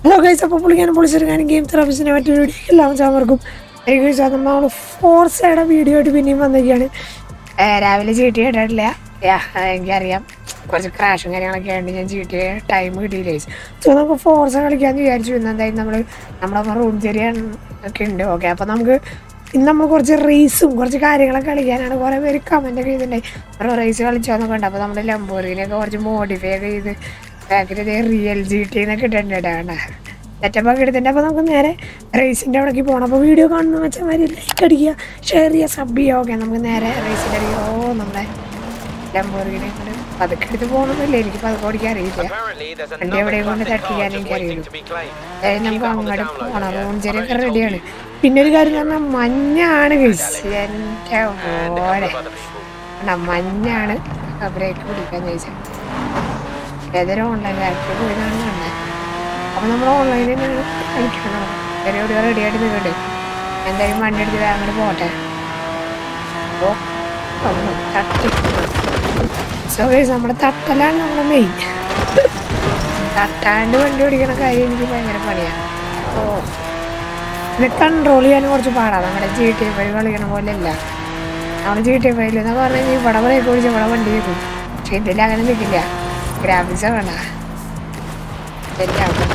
Hello guys അപ്പോൾ പുള്ളിക്കാനും പൊളിച്ചെടുക്കാനും game തെറാപ്പിസിനെ മറ്റൊരു video എല്ലാം ചാവർക്കും ഗൈസ് അത് നമ്മൾ ഫോർസയുടെ വീഡിയോ ആയിട്ട് പിന്നെയും വന്നിരിക്കുകയാണ് ഏ, രാവിലെ ചീട്ടി ഇട്ടിട്ടില്ല യാ എനിക്കറിയാം കുറച്ച് ക്രാഷും കാര്യങ്ങളൊക്കെ ആയതുകൊണ്ട് ഞാൻ ചീട്ടി ടൈം കിട്ടിയില്ല സോ നമുക്ക് ഫോർസ കളിക്കാമെന്ന് വിചാരിച്ചു ഇന്ന് എന്തായാലും നമ്മൾ നമ്മുടെ റൂം ചെറിയ ഒക്കെ ഉണ്ട് ഓക്കെ അപ്പോൾ നമുക്ക് ഇന്ന് നമ്മൾ കുറച്ച് റേസും കുറച്ച് കാര്യങ്ങളൊക്കെ കളിക്കാനാണ് കുറേ പേര് കമൻ്റ് ഒക്കെ ചെയ്തിട്ടുണ്ടായി ഓരോ റേസ് കളിച്ചോന്നൊക്കെ ഉണ്ട് അപ്പോൾ നമ്മൾ ലംബോറിനൊക്കെ കുറച്ച് മോഡിഫൈ ഒക്കെ ചെയ്ത് ബാക്കിൽ റിയൽ ജി ടി എന്നൊക്കെ ഇട്ടിട്ടുണ്ട് വേണ്ട സെറ്റപ്പ് ഒക്കെ എടുത്തിട്ടുണ്ട് അപ്പോൾ നമുക്ക് നേരെ റേസിൻ്റെ അവിടേക്ക് പോകണം അപ്പോൾ വീഡിയോ കാണുന്ന വെച്ചമാര് ലൈക്ക് അടിക്കുക ഷെയർ ചെയ്യുക സബ് ചെയ്യുക ഓക്കെ നമുക്ക് നേരെ റേസിൻ്റെ അടിക്കുക ഓ നമ്മുടെ ലംബോറിനെ കൊണ്ട് പതുക്കെ എടുത്ത് പോകണമെന്നില്ല എനിക്ക് പതുക്കെ ഓടിക്കാൻ അറിയില്ല Apparently, there's വണ്ടി another എവിടെയും കൊണ്ട് talented തട്ടിക്കാൻ car just എനിക്കറിയുള്ളൂ waiting to be claimed. അതായത് നമുക്ക് Keep it on the അങ്ങോട്ട് download. പോകണം Yeah, റോഞ്ചറിയൊക്കെ that's what I റെഡിയാണ് told you. പിന്നെ ഒരു കാര്യം എന്ന് പറഞ്ഞാൽ മഞ്ഞാണ് ഗൈസ് എൻ്റെ And a couple പോലെ of other people. കണ്ടാ, മഞ്ഞാണ് ബ്രേക്ക് പിടിക്കാൻ ചോദിച്ചത് ഏതൊരു ഓൺലൈൻ ക്യാരക്ടർ പോയതാണ് കണ്ടത് അപ്പം നമ്മൾ ഓൺലൈനിൽ തന്നെയാണ് കളിക്കണം ഒരു റെഡി ആയിട്ട് നിൽക്കണ്ട് എന്തായാലും വണ്ടി എടുത്ത് വേറെ അങ്ങോട്ട് പോട്ടെ ഓ ഒന്ന് തട്ടി സോ ഗൈസ് നമ്മുടെ തട്ടലാണ് നമ്മുടെ മെയിൻ തട്ടാണ്ട് വണ്ടി ഓടിക്കണ കാര്യം എനിക്ക് ഭയങ്കര പണിയാണ് ഓ ഇത് കൺട്രോൾ ചെയ്യാൻ കുറച്ച് പാടാണ് നമ്മുടെ ജി ടി എഫ് കളിക്കണ പോലെ അല്ല നമ്മൾ ജി ടി എഫ് എന്നൊക്കെ പറഞ്ഞു കഴിഞ്ഞാൽ ഇവിടെ ബ്രേക്ക് ഓടിച്ച് ഇവിടെ വണ്ടി വെക്കും പക്ഷെ ഇതിൽ അങ്ങനെ നിൽക്കില്ല ഗ്രാഫിക്സ് വേണ്ട തെറ്റാവും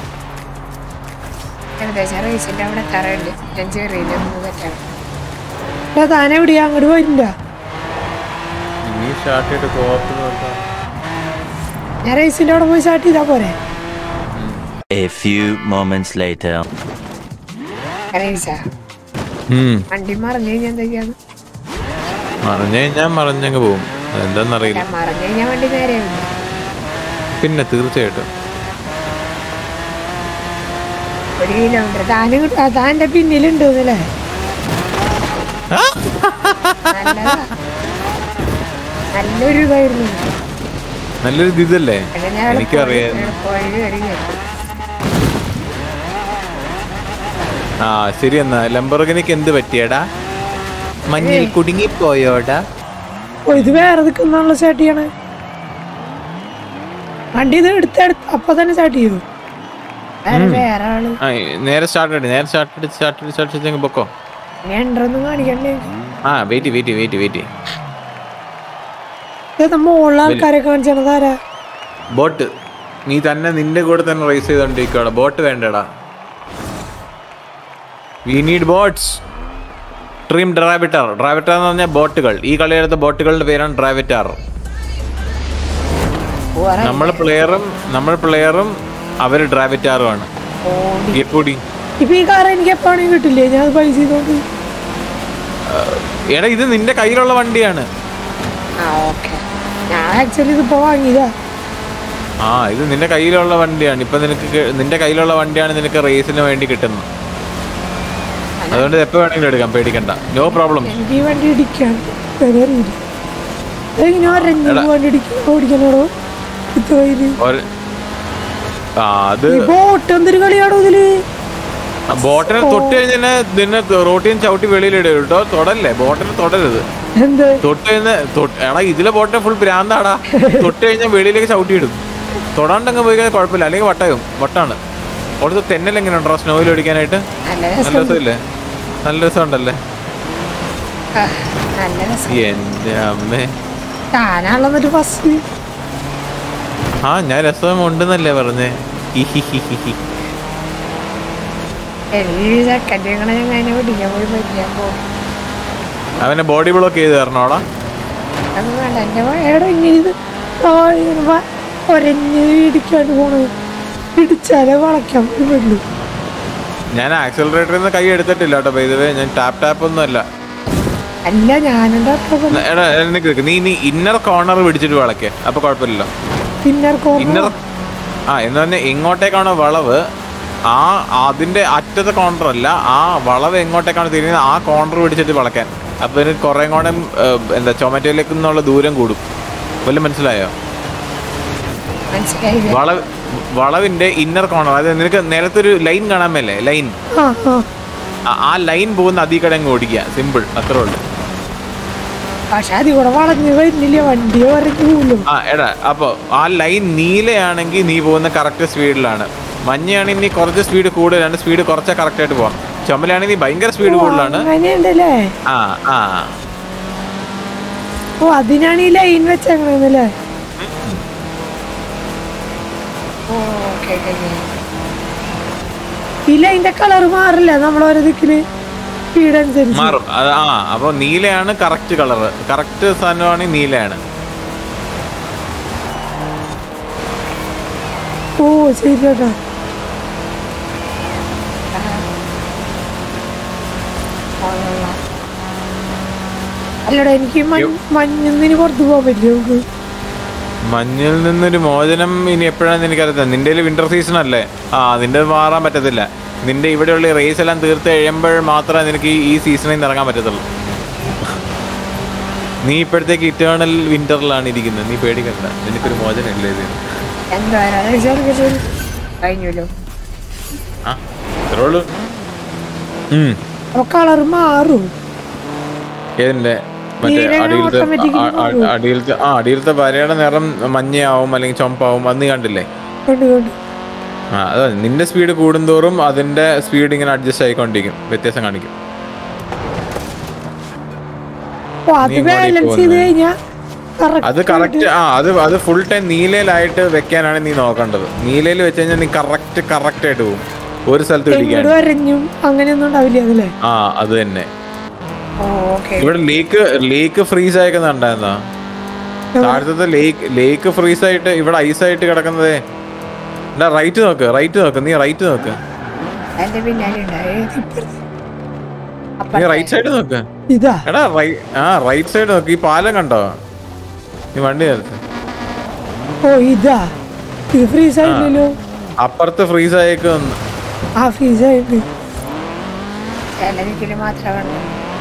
ഏകദേശം റേസിൻ്റെ അവിടെ എത്താറുണ്ട് ഞാൻ ചെറിയ തെറ്റാണ് താനെവിടെയാ അങ്ങോട്ട് പോയിട്ടില്ല നീ സ്റ്റാർട്ട് ചെയ്തിട്ട് കോപ്പ് നോക്കാം ഞാൻ റേസിൻ്റെ അവിടെ പോയി സ്റ്റാർട്ട് ചെയ്താൽ പോരെ A few moments later. റേസാ വണ്ടി മറിഞ്ഞു കഴിഞ്ഞാൽ എന്തൊക്കെയാണ് മറിഞ്ഞു കഴിഞ്ഞാൽ മറിഞ്ഞങ്ങ് പോവും എന്താന്നറിയില്ല ഞാൻ മറിഞ്ഞു കഴിഞ്ഞാൽ വണ്ടി നേരെ വരും പിന്നെ തീർച്ചയായിട്ടും ഒരു കിലോമീറ്റർ താനും താൻ എന്റെ പിന്നിലുണ്ട് അല്ലേ നല്ലതാ നല്ലൊരു ഇതായിരുന്നു നല്ലൊരു ഇതല്ലേ പക്ഷെ ഞാൻ എനിക്കും അറിയാം എളുപ്പവഴി കയറി കയറി. ആ ശരി എന്നാ ലംബർഗിനിക്ക് എന്ത് പറ്റിയടാ മഞ്ഞിൽ കുടുങ്ങി പോയോടാ ഓ ഇത് വേറെ നിൽക്കുന്നുള്ള സ്റ്റാർട്ട് ചെയ്യണേ വണ്ടി ഇത് എടുത്തെടുത്ത് അപ്പൊ തന്നെ സ്റ്റാർട്ട് ചെയ്തു വേറെ വേറെ ആള് ആ നേരെ സ്റ്റാർട്ട് ചെയ്ത് നേരെ സ്റ്റാർട്ട് ചെയ്ത് സ്റ്റാർട്ട് ചെയ്ത് സ്റ്റാർട്ട് ചെയ്ത് പൊക്കോ ഇനി എൻട്രൊന്നും കാണിക്കണ്ടേ ആ വെയിറ്റ് വെയിറ്റ് വെയിറ്റ് വെയിറ്റ് ഇത് നമ്മ ഉള്ള ആൾക്കാരെ കാണിച്ചത് ആരാ ബോട്ട് നീ തന്നെ നിന്റെ കൂടെ തന്നെ റേസ് ചെയ്തോണ്ടിരിക്കോടാ ബോട്ട് വേണ്ടടാ വി നീഡ് ബോട്ട്സ് ട്രീം ഡ്രാവിറ്റാർ ഡ്രാവിറ്റാർ എന്ന് പറഞ്ഞാൽ ബോട്ടുകൾ ഈ കളിയിലത്തെ ബോട്ടുകളുടെ പേരാണ് ഡ്രാവിറ്റാർ വേറെ നമ്മൾ പ്ലെയറും നമ്മൾ പ്ലെയറും അവർ ഡ്രാവിറ്റാറുമാണ് ഓടി കൂടി ഇപ്പൊ ഈ കാർ എനിക്ക് എപ്പോഴാണെങ്കിൽ കിട്ടില്ലേ ഞാൻ അത് പൈസ ചെയ്തോണ്ട് എടാ ഇത് നിന്റെ കയ്യിലുള്ള വണ്ടിയാണ് ആ ഓക്കെ ഞാൻ ആക്ച്വലി ഇതിപ്പോ വാങ്ങിയതാ ആ ഇത് നിന്റെ കയ്യിലുള്ള വണ്ടിയാണ് ഇപ്പൊ നിനക്ക് കി- നിന്റെ കയ്യിലുള്ള വണ്ടിയാണ് നിനക്ക് റേസിന് വേണ്ടി കിട്ടുന്നത് അതുകൊണ്ട് എപ്പോ വേണമെങ്കിലും എടുക്കാം പേടിക്കണ്ട നോ പ്രോബ്ലം എനിക്ക് ഈ വണ്ടി ഇടിക്കാണ് വേറെ അറിയില്ല എങ്ങനെ ഒരഞ്ഞു വണ്ടി ഇടിക്കാൻ ഓടിക്കണോടോ ഇത്രയില് ആ അത് ഈ ബോട്ട് എന്തൊരു കളിയാണോ ഇതില് ബോട്ടിനെ തൊട്ട് കഴിഞ്ഞാൽ നിന്നെ റോട്ടിന് ചവിട്ടി വെളിയിലിടും കേട്ടോ തൊടല്ലേ ബോട്ടിനെ തൊടരുത് എന്ത് തൊട്ട് കഴിഞ്ഞ എടാ ഇതിലെ ബോട്ടിനെ ഫുൾ ഭ്രാന്താടാ തൊട്ട് കഴിഞ്ഞാൽ വെളിയിലേക്ക് ചവിട്ടി ഇടും തൊടാണ്ടങ്ങ് പോയി കഴിഞ്ഞാൽ കുഴപ്പമില്ല അല്ലെങ്കിൽ വട്ടയും വട്ടാണ് അവിടുത്തെ തെന്നൽ എങ്ങനെ ഉണ്ടോ സ്നോയിൽ ഓടിക്കാനായിട്ട് നല്ല നല്ല രസം രസമില്ലേ നല്ല രസമുണ്ടല്ലേ ആ, നല്ല രസം എന്റെ അമ്മേ താനാണല്ലോ എന്നിട്ട് ഫസ്റ്റ് ആ ഞാൻ രസം ഉണ്ടെന്നല്ലേ പറഞ്ഞേ ഹിഹിഹിഹിഹി. എനിക്ക് സെക്കൻഡ് ഞങ്ങളെ ഞാൻ അതിനെ പിടിക്കാൻ പോയി പറ്റിയാൻ പോകും അവനെ ബോഡി ബ്ലോക്ക് ചെയ്ത് തരണോടാ അത് വേണ്ട എന്റെ എവിടെ ഇങ്ങനെ ഇത് ആ, ഇങ്ങനെ വ- ഒരഞ്ഞ് ഇടിക്കാണ്ട് പോണത് ഇടിച്ചാലേ വളയ്ക്കാം ഒരു പെണ്ണു ഞാൻ ആക്സിലറേറ്ററിൽ നിന്ന് കൈ എടുത്തിട്ടില്ല കേട്ടോ പൈതവേ ഞാൻ ടാപ്പ് ടാപ്പ് ഒന്നും അല്ല അല്ല ഞാനെന്താ അത്ര എടാ നിക്ക് നിക്ക്. നീ നീ ഇന്നർ കോർണർ പിടിച്ചിട്ട് വളക്കേ അപ്പൊ കുഴപ്പമില്ലല്ലോ പിന്നർ ഇന്നർ കോർണർ ആ എന്ന് പറഞ്ഞാൽ എങ്ങോട്ടേക്കാണോ വളവ് ആ അതിന്റെ അറ്റത്തെ കോർണർ അല്ല ആ വളവ് എങ്ങോട്ടേക്കാണ് തിരിയുന്നത് ആ കോർണർ പിടിച്ചിട്ട് വളക്കാൻ അപ്പൊ ഇതിന് കുറെ കൂടെ ഏർ, എന്താ ചൊമാറ്റോയിലേക്ക് നിന്നുള്ള ദൂരം കൂടും വല്ല മനസ്സിലായോ മനസ്സിലായില്ല വളവ് വളവിന്റെ ഇന്നർ കോർണർ അതായത് നിനക്ക് നിലത്തൊരു ലൈൻ കാണാൻ മേലേ ലൈൻ ആ ആ ആ ലൈൻ പോകുന്ന അതി കട അങ്ങ് ഓടിക്കുക സിമ്പിൾ അത്രേ ഉള്ളൂ പക്ഷെ അതിൽ കൂടെ വളഞ്ഞ് വരുന്നില്ല വണ്ടി ഒരഞ്ഞു പോലും ആ എടാ അപ്പോൾ ആ ലൈൻ നീലയാണെങ്കിൽ നീ പോകുന്ന കറക്റ്റ് സ്പീഡിലാണ് മഞ്ഞയാണെങ്കിൽ നീ കുറച്ച് സ്പീഡ് കൂടുതലാണ് സ്പീഡ് കുറച്ചാ കറക്റ്റ് ആയിട്ട് പോവാം ചുമലാണെങ്കിൽ നീ ഭയങ്കര സ്പീഡ് ഓ, കൂടുതലാണ് അങ്ങനെയുണ്ടല്ലേ ആ ആ ഓ അതിനാണ് ഈ ലൈൻ വെച്ചേക്കണല്ലേ ഓ ഓക്കെ ഓക്കെ ഈ ലൈൻ്റെ കളർ മാറില്ല നമ്മൾ ഓരോ ദിക്കില് സ്പീഡ് അനുസരിച്ച് മാറും അത് ആ അപ്പോൾ നീലയാണ് കറക്റ്റ് കളർ കറക്റ്റ് സാധനമാണെങ്കിൽ നീലയാണ് ഓ ശരി കേട്ടോ അല്ലടാ എനിക്ക് മഞ്ഞിന് പുറത്ത് പോകാൻ പറ്റില്ല നമുക്ക് മഞ്ഞിൽ നിന്നൊരു മോചനം ഇനി എപ്പോഴാന്ന് എനിക്കറിയാം നിന്റെ വിന്റർ സീസൺ അല്ലേ ആ നിന്റെ മാറാൻ പറ്റത്തില്ല നിന്റെ ഇവിടെയുള്ള റേസ് എല്ലാം തീർത്ത് കഴിയുമ്പോൾ മാത്രമേ നിനക്ക് ഈ- ഈ സീസണിൽ നിന്ന് ഇറങ്ങാൻ പറ്റത്തുള്ളൂ നീ ഇപ്പോഴത്തേക്ക് ഇറ്റേണൽ വിന്ററിലാണ് ഇരിക്കുന്നത് നീ പേടിക്കണ്ട നിനക്കൊരു മോചനം ഇല്ല ഇത് എന്താ കഴിഞ്ഞല്ലോ ആ ഇത്രേ ഉള്ളൂ ഉം. അപ്പൊ കളർ മാറും ഏതിന്റെ മറ്റേ നീല അടിയിലത്തെ automatic ആ- ആ- അടിയിലത്തെ ആ അടിയിലത്തെ വരയുടെ നിറം മഞ്ഞയാവും അല്ലെങ്കിൽ ചുമപ്പാവും അത് നീ കണ്ടില്ലേ കണ്ടു കണ്ടു ആ അതാ നിന്റെ സ്പീഡ് കൂടുന്തോറും അതിന്റെ സ്പീഡ് ഇങ്ങനെ അഡ്ജസ്റ്റ് ആയിക്കൊണ്ടിരിക്കും വ്യത്യാസം കാണിക്കും ഓ അത് നീ എങ്ങോട്ടാ ബാലൻസ് ചെയ്ത് പോകുന്നെ? കഴിഞ്ഞാ അത് കറക്റ്റ് ആ അത് അത് ഫുൾ ടൈം നീലയിലായിട്ട് വെക്കാനാണ് നീ നോക്കേണ്ടത് നീലയിൽ വെച്ച് കഴിഞ്ഞാൽ നീ കറക്റ്റ് കറക്റ്റ് ആയിട്ട് പോകും ഒരു സ്ഥലത്ത് എങ്ങോട്ട് പിടിക്കാൻ വരഞ്ഞും അങ്ങനെയൊന്നും ഉണ്ടാവില്ല അതല്ലേ ആ അത് തന്നെ ഓ ഓക്കെ ഇവിടെ ലേക്ക് ലേക്ക് ഫ്രീസ് ആയിക്കുന്നുണ്ടായിരുന്നോ താഴത്തെ ലേക്ക് ലേക്ക് ഫ്രീസ് ആയിട്ട് ഇവിടെ ഐസ് ആയിട്ട് കിടക്കുന്നതേ എടാ റൈറ്റ് നോക്ക് റൈറ്റ് നോക്ക് നീ റൈറ്റ് നോക്ക് എന്റെ പിന്നാലെ ഉണ്ടായി നീ റൈറ്റ് സൈഡ് നോക്ക് ഇതാ എടാ റൈ ആ റൈറ്റ് സൈഡ് നോക്ക് ഈ പാലം കണ്ടോ നീ വണ്ടി നിർത്ത് ഓ ഇതാ ഇത് ഫ്രീസ് ആയില്ലല്ലോ അപ്പുറത്ത് ഫ്രീസ് ആയേക്ക് ആ ഫ്രീസ് ആയിട്ട് ചില മാത്രമേ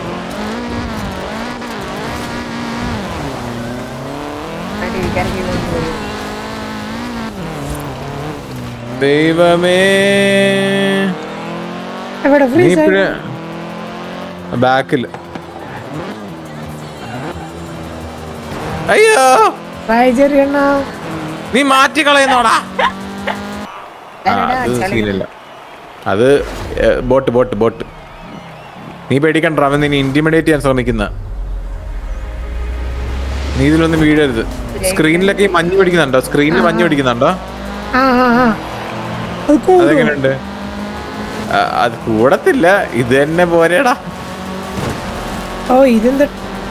ദൈവമേ എവിടെ നീ ഫ്രീസ് ആയി ഇപ്പഴേ ബാക്കിൽ അയ്യോ ബൈ ചെറിയണ്ണ നീ മാറ്റി കളയുന്നോടാ ആ, അത് സീനില്ല അത് ബോട്ട് ബോട്ട് ബോട്ട് നീ പേടിക്കണ്ട അവൻ നിന്നെ ഇന്റിമിഡേറ്റ് ചെയ്യാൻ ശ്രമിക്കുന്ന നീ ഇതിലൊന്നും വീഴരുത് സ്ക്രീനിലൊക്കെ ഈ മഞ്ഞ് പിടിക്കുന്നുണ്ടോ സ്ക്രീനിൽ മഞ്ഞ് പിടിക്കുന്നുണ്ടോ ആ ആ ആ അത് കൂടും അതെങ്ങനെയുണ്ട് ആ, അത് കൂടത്തില്ല ഇത് തന്നെ പോരേടാ ഓ ഇതെന്താ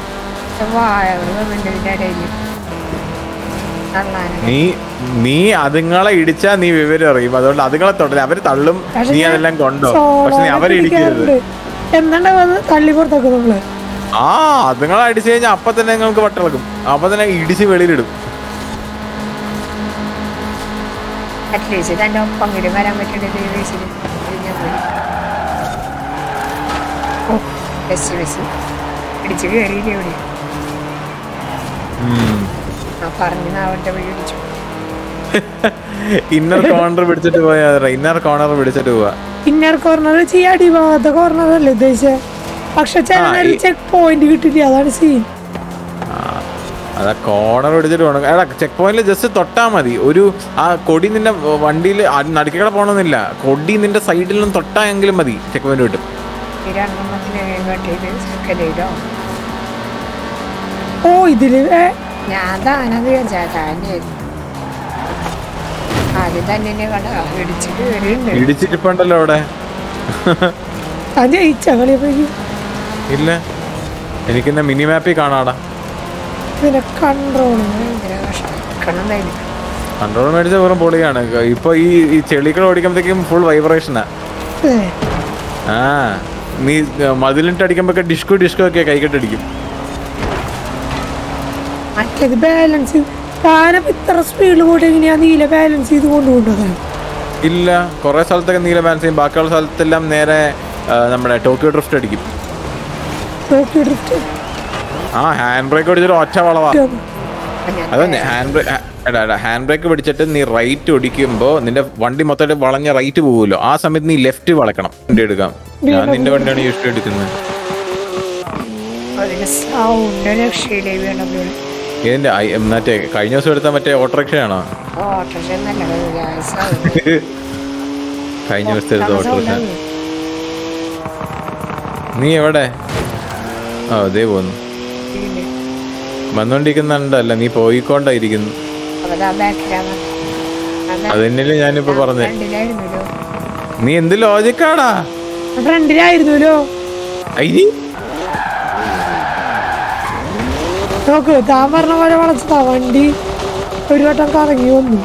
ഇടയിൽ നീ നീ അതുങ്ങളെ ഇടിച്ചാ നീ വിവരം അറിയും അതുകൊണ്ട് അതുങ്ങളെ തൊട്ടില്ല അവര് തള്ളും നീ അതെല്ലാം കൊണ്ടോ പക്ഷെ നീ അവരെ ഇടിക്കരുത് എന്താണ്ടാവുന്നത് തള്ളി പുറത്താക്കും നമ്മള് ആ അതുങ്ങളെ അടിച്ചു കഴിഞ്ഞാൽ അപ്പൊ തന്നെ നിങ്ങൾക്ക് വട്ടിളക്കും അപ്പൊ തന്നെ ഇടിച്ച് വെളിയിലിടും അറ്റ്ലീസ്റ്റ് തന്റെ ഒപ്പം കൂടി വരാൻ പറ്റേണ്ടത് ഓ ബസ് ബസ് ഇടിച്ച് കയറിയില്ലേ ഇവിടെ ഉം. ആ പറഞ്ഞു നാവട്ടെ വഴി ഇടിച്ചു ഇന്നർ കോർണർ പിടിച്ചിട്ട് പോയാ ഇന്നർ കോർണർ പിടിച്ചിട്ട് പോവാ ഇന്നർ കോർണർ ചെയ്യാടി ഭാഗത്തെ കോർണർ അല്ലേ ഉദ്ദേശിച്ചത് പക്ഷെ ചില ആ, നേരം ഈ- ചെക്ക് പോയിന്റ് കിട്ടില്ല അതാണ് സീൻ അതാ കോർണർ പിടിച്ചിട്ട് പോകണം എടാ ചെക്ക് പോയിന്റിൽ ജസ്റ്റ് തൊട്ടാ മതി ഒരു ആ കൊടി നിന്റെ വണ്ടിയിൽ നടുക്കടെ പോകണമെന്നില്ല കൊടി നിന്റെ സൈഡിൽ നിന്ന് തൊട്ടാ എങ്കിലും മതി ചെക്ക് പോയിന്റ് കിട്ടും ഈ രണ്ടെണ്ണത്തിന് കട്ടിയത് സെക്കൻഡ് ചെയ്തോ ഓ ഇതില് ഏ, ഞാൻ താനത് ചേട്ടാൻ്റെ ആദ്യം തന്നെ കണ്ട ഇടിച്ച് കയറിയുണ്ട് ഇടിച്ചിരിപ്പുണ്ടല്ലോ അവിടെ താൻ ജയിച്ച കളിയപ്പോഴേക്കും ഇല്ല എനിക്കിന്ന മിനി മാപ്പിൽ കാണാടാ ഇതിനെ കൺട്രോൾ ഭയങ്കര കഷ്ടം എന്തായാലും കൺട്രോൾ മേടിച്ച വെറും പൊളിയാണ് ഇപ്പൊ ഈ ഈ ചെളികൾ ഓടിക്കുമ്പോഴത്തേക്കും ഫുൾ വൈബ്രേഷനാ ഏ, ആ നീ മതിലിട്ട് അടിക്കുമ്പോ ഡിസ്കോ ഡിസ്കോ ഒക്കെ കൈകെട്ടടിക്കും മറ്റേത് ബാലൻസ് താനപ്പോ ഇത്ര സ്പീഡിൽ പോയിട്ട് എങ്ങനെയാ നീല ബാലൻസ് ചെയ്ത് കൊണ്ടുപോകുന്നതാണ് ഇല്ല കുറെ സ്ഥലത്തൊക്കെ നീല ബാലൻസ് ചെയ്യും ബാക്കിയുള്ള സ്ഥലത്തെല്ലാം നേരെ ആ, നമ്മുടെ ടോക്കിയോ ഡ്രിഫ്റ്റ് അടിക്കും ടോക്കിയോ ഡ്രിഫ്റ്റ് ആ ഹാൻഡ് ബ്രേക്ക് പിടിച്ചിട്ട് ഒറ്റ വളവാ അതന്നെ ഹാൻഡ് ബ്രേക്ക് എടാ എടാ ഹാൻഡ് ബ്രേക്ക് പിടിച്ചിട്ട് നീ റൈറ്റ് ഒടിക്കുമ്പോൾ നിന്റെ വണ്ടി മൊത്തമായിട്ട് വളഞ്ഞ റൈറ്റ് പോകുമല്ലോ ആ സമയത്ത് നീ ലെഫ്റ്റ് വളക്കണം വണ്ടി എടുക്കാം ഞാൻ നിന്റെ വണ്ടിയാണ് യൂസ് എടുക്കുന്നത് അതിന് സൗണ്ട് രക്ഷയിലേ വേണം ഇതിന്റെ ഐ- മറ്റേ കഴിഞ്ഞ ദിവസം എടുത്ത മറ്റേ ഓട്ടോറിക്ഷയാണോ ഓട്ടോറിക്ഷ നല്ല സൗണ്ട് കഴിഞ്ഞ ദിവസത്തെ എടുത്ത സൗണ്ട് ഓട്ടോറിക്ഷ ആണ്. നീ എവിടെ ആ അതേ പോന്നു ഇതില്. വന്നോണ്ടിരിക്കുന്നുണ്ടല്ല നീ പോയിക്കൊണ്ടായിരിക്കുന്നു അപ്പൊ ദാ ബാക്കിലാണ്. അതാ അത് തന്നെയല്ലേ ഞാനിപ്പോ പറഞ്ഞേ ഫ്രണ്ടിലായിരുന്നല്ലോ നീ എന്ത് ലോജിക്കാടാ ഫ്രണ്ടിലായിരുന്നല്ലോ അയ്യ നോക്ക് താൻ പറഞ്ഞ പോലെ വളച്ചതാ വണ്ടി ഒരു വട്ടം കറങ്ങി വന്നു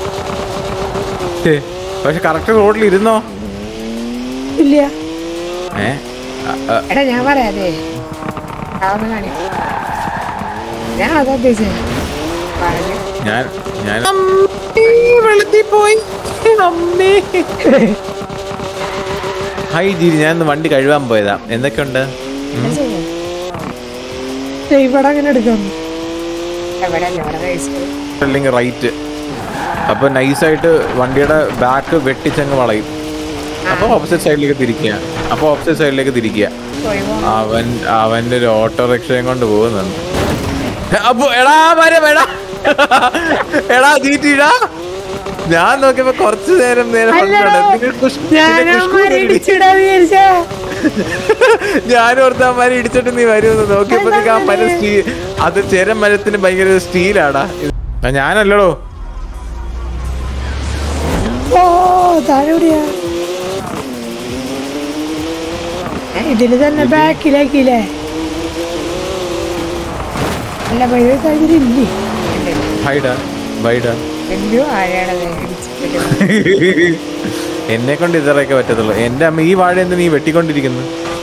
പക്ഷെ കറക്റ്റ് റോഡിൽ ഇരുന്നോ ഇല്ല ഏ ആ, ആ, എടാ ഞാൻ പറയാതെ അതൊന്ന് കാണിക്കും ഞാൻ അതാ ഉദ്ദേശിച്ചത് പറഞ്ഞു ഞാൻ ഞാൻ വെള്ളത്തിൽ പോയി അമ്മേ ഹായ് ജിരി ഞാൻ ഇന്ന് വണ്ടി കഴുകാൻ പോയതാ എന്തൊക്കെയുണ്ട് ഞാൻ ചെയ്യാം. ദേ ഇവിടെ അങ്ങനെ എടുക്കാം എവിടെ അല്ല ഇവിടെ കഴിച്ചത് അല്ലെങ്കിൽ റൈറ്റ് അപ്പൊ നൈസായിട്ട് വണ്ടിയുടെ ബാക്ക് വെട്ടിച്ചങ്ങ് വളയും അപ്പൊ ഓപ്പോസിറ്റ് സൈഡിലേക്ക് തിരിക്കുക അപ്പൊ ഓപ്പോസിറ്റ് സൈഡിലേക്ക് തിരിക്കുക പോയി പോ. അവൻ അവന്റെ ഒരു ഓട്ടോറിക്ഷയും കൊണ്ട് പോകുന്നുണ്ട് അപ്പൊ എടാ വരെ എടാ എടാ ജീറ്റിടാ ഞാൻ നോക്കിയപ്പോ കുറച്ചു നേരം നേരം അല്ലടോ, കണ്ടിട്ടുണ്ട്. നിങ്ങൾ കുഷ്- നിന്റെ ഞാനാ കുഷ്കു മരം ഇടി- ഇടിച്ചിടാന്ന് വിചാരിച്ചാ ഞാൻ ഓർത്ത ആ മരം ഇടിച്ചിട്ട് നീ വരുമെന്ന് നോക്കിയപ്പോഴത്തേക്ക് ആ മരം സ്റ്റീ അത് ചെര മരത്തിന് ഭയങ്കര സ്റ്റീലാടാ ആ, ഞാനല്ലടോ ഓ താഴെ എവിടെയാ ഏ, ഇതില് തന്നെ ബാക്കിലാക്കിയില്ലേ അല്ല വഴി ഇതിലില്ലേ ഹൈഡാ ബൈഡാ എന്തോ ആഴയാണത് ഇടിച്ചിട്ട് എന്നെ കൊണ്ട് ഇതറയൊക്കെ പറ്റത്തുള്ളൂ എന്റെ അമ്മ ഈ വാഴ എന്ത് നീ വെട്ടിക്കൊണ്ടിരിക്കുന്നു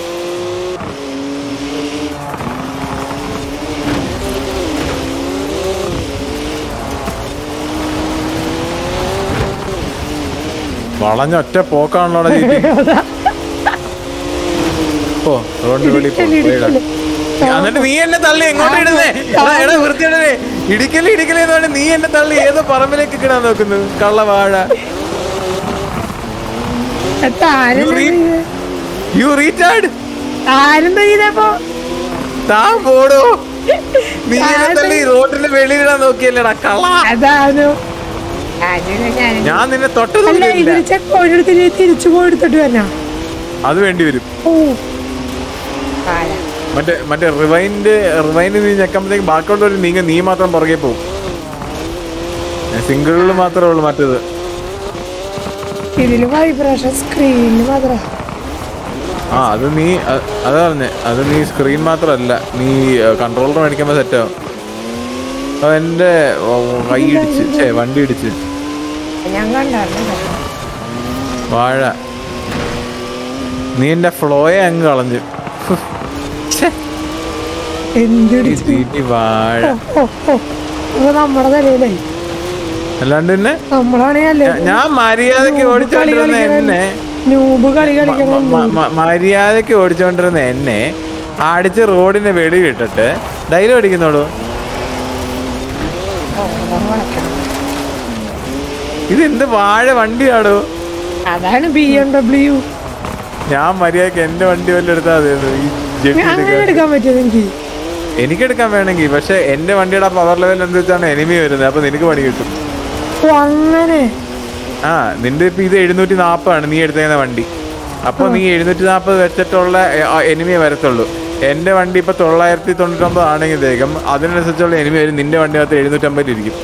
വളഞ്ഞ ഒറ്റ പോക്കാണല്ലോടാ ജീറ്റി ഓ റോഡിന് വെളി പോ ഇടിക്കല്, പോയിടാ. ഇടിക്കല്. എന്നിട്ട് നീ എന്നെ തള്ളി എങ്ങോട്ട് ഇടുന്നേ എടാ, എടാ വൃത്തിയിടേ ഇടിക്കല് ഇടിക്കല് എന്ന് പറഞ്ഞ് നീ എന്നെ തള്ളി ഏതോ പറമ്പിലേക്ക് കിടാൻ നോക്കുന്നു കള്ള വാഴ താരം You read- യു റീചാർഡ് താരം ചെയ്തപ്പോ താൻ പോടോ നീ എന്നെ തള്ളി റോഡിന്റെ വെളിയിലിടാൻ നോക്കിയല്ലേടാ കള്ള അതാണോ അതിന് ഞാൻ ഞാൻ നിന്നെ അല്ല തൊട്ടതൊന്നുമില്ല ഇതിന് ചെക്ക് ഒരിടത്തിന് തിരിച്ചു പോയെടുത്തിട്ട് വന്നാ അത് വേണ്ടി വരും ഓ ആല. മറ്റേ മറ്റേ റിവൈൻഡ് റിവൈൻഡ് നീ ഞെക്കുമ്പോഴത്തേക്ക് ബാക്കിയുള്ളവർ നീങ്ങ നീ മാത്രം പുറകെ പോകും സിംഗിളിൽ മാത്രമേ ഉള്ളൂ മറ്റേത് ഇതില് വൈബ്രേഷൻ സ്ക്രീനിൽ മാത്രം ആ അത് നീ അ- അതാ പറഞ്ഞേ അത് നീ സ്ക്രീൻ മാത്രമല്ല നീ കൺട്രോളർ മേടിക്കുമ്പോൾ സെറ്റാവും എന്റെ കൈ ഇടിച്ച് ഛേ വണ്ടി ഇടിച്ച് ഞാൻ കണ്ടായിരുന്നു വാഴ നീ എന്റെ ഫ്ലോയെ അങ്ങ് കളഞ്ഞു ഛേ, ഈ എന്തിടിച്ചു തീറ്റി വാഴ ഓ ഓ അത് നമ്മുടെ തലയിലായി അല്ലാണ്ട് പിന്നെ നമ്മളാണല്ലേ ഞാ- ഞാൻ മര്യാദക്ക് ഓടിച്ചോണ്ടിരുന്ന എന്നെ നൂബ് കളി കളിക്കണം മ- മ- മര്യാദക്ക് ഓടിച്ചോണ്ടിരുന്ന എന്നെ അടിച്ച് റോഡിന്റെ വെളിയിലിട്ടിട്ട് ഡയലോഗ് അടിക്കുന്നോളൂ ഇത് എന്ത് വാഴ വണ്ടിയാടോ അതാണ് ബി എം ഡബ്ല്യു ഞാൻ മര്യാദക്ക് എന്റെ വണ്ടി വല്ല എടുത്താൽ മതിയായിരുന്നു ഈ ജെട്ടി അങ്ങനെ എടുക്കാൻ. എടുക്കാൻ പറ്റിയത് എനിക്ക് എനിക്കെടുക്കാൻ വേണമെങ്കിൽ പക്ഷെ എന്റെ വണ്ടിയുടെ പവർ ലെവൽ അനുസരിച്ചാണ് എനിമി വരുന്നത് അപ്പൊ നിനക്ക് പണി കിട്ടും ഓ അങ്ങനെ ആ നിന്റെ ഇപ്പൊ ഇത് എഴുന്നൂറ്റി നാൽപ്പതാണ് നീ എടുത്തേക്കുന്ന വണ്ടി അപ്പൊ നീ എഴുന്നൂറ്റി നാൽപ്പത് വെച്ചിട്ടുള്ള എനിമിയെ വരത്തുള്ളൂ എന്റെ വണ്ടി ഇപ്പൊ തൊള്ളായിരത്തി തൊണ്ണൂറ്റൊമ്പത് ആണെങ്കിലേക്കും അതിനനുസരിച്ചുള്ള എനിമി വരും നിന്റെ വണ്ടിനകത്ത് എഴുന്നൂറ്റമ്പതിൽ ഇരിക്കും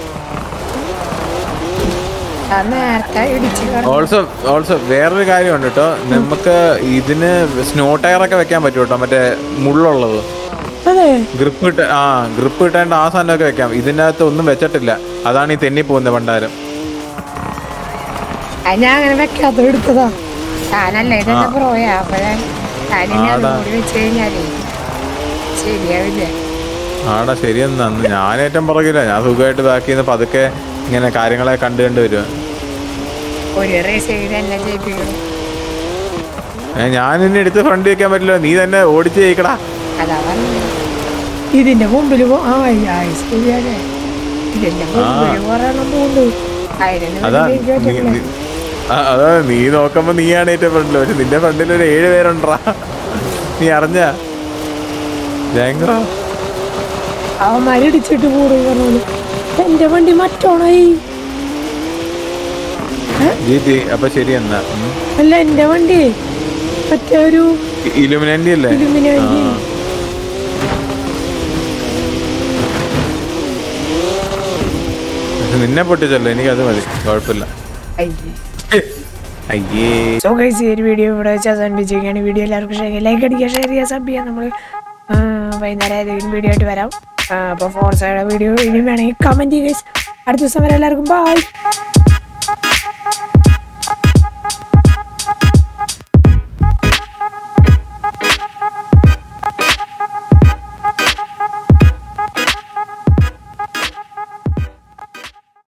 അത് നേരത്തെ ഇടിച്ച് കടന്നു. ഓൾസോ ഓൾസോ വേറൊരു കാര്യമുണ്ട് കേട്ടോ നമുക്ക് ഇതിന് സ്നോ ടയർ ഒക്കെ വെക്കാൻ പറ്റും കേട്ടോ മറ്റേ മുള്ളുള്ളത് അതെ ഗ്രിപ്പ് ഇട്ട് ആ ഗ്രിപ്പ് ഇട്ടേണ്ട ആ സാധനമൊക്കെ വെക്കാം ഇതിനകത്ത് ഒന്നും വെച്ചിട്ടില്ല അതാണ് ഈ തെന്നി പോകുന്നത് പണ്ടാരം അത് ഞാൻ അങ്ങനെ വെക്കാത്ത എടുത്തതാ താനല്ലേ ഇതെന്നെ പ്രോയാ അപ്പോഴേ താനിനെ അത് ആടാ. കൂടി വെച്ച് കഴിഞ്ഞാലേ ശരിയാവില്ല ആടാ ശരിയെന്ന് അന്ന് ഞാൻ ഏറ്റവും പുറകില്ല ഞാൻ സുഖമായിട്ട് ബാക്കി നിന്ന് പതുക്കെ ഇങ്ങനെ കാര്യങ്ങളെ കണ്ടു കണ്ടു വരുക ഒരു റേസ് ചെയ്ത് എന്നെ ജയിപ്പിക്കണം ഞാൻ നിന്നെ എടുത്ത് ഫ്രണ്ട് വെക്കാൻ പറ്റില്ല നീ തന്നെ ഓടിച്ച് ജയിക്കടാ അതാ പറഞ്ഞത് ഇതിന്റെ മുമ്പിൽ പോ- ആ ആ, ശരിയാലേ ഇതിന്റെ മുമ്പിൽ പറയണം പോകുന്നു അതിന് അതാ നീ- നീ- ആ, അതാ നീ നോക്കുമ്പോ നീയാണ് ഏറ്റവും ഫ്രണ്ടിൽ പക്ഷെ നിന്റെ ഫ്രണ്ടിൽ ഒരു ഏഴ് പേരുണ്ടാ നീ അറിഞ്ഞ ജയങ്കോ അവന്മാരിടിച്ചിട്ട് കൂടും പറഞ്ഞു എന്റെ വണ്ടി മറ്റോണായി ഏ? ജി അപ്പൊ ശരി എന്നാ ഉം. അല്ല എന്റെ വണ്ടി മറ്റേ ഒരു ഇ- ഇലുമിനാന്റി അല്ലേ ഇലുമിനാന്റി. ആ. നിന്നെ പൊട്ടിച്ചല്ലോ എനിക്ക് അത് മതി കുഴപ്പമില്ല അയ്യേ സോ ഗൈസ് ഈ ഒരു വീഡിയോ ഇവിടെ വെച്ച് അവസാനിപ്പിച്ചിരിക്കുകയാണ് വീഡിയോ എല്ലാവർക്കും ഷെയർ ലൈക്ക് അടിക്കുക ഷെയർ ചെയ്യുക സബ് ചെയ്യുക നമ്മൾ വൈകുന്നേരം ഏതെങ്കിലും വീഡിയോ ആയിട്ട് വരാം അപ്പോൾ ഫോർസയുടെ വീഡിയോ ഇനി വേണമെങ്കിൽ കമൻറ്റ് ചെയ്യുക guys. അടുത്ത ദിവസം വരെ എല്ലാവർക്കും ബൈ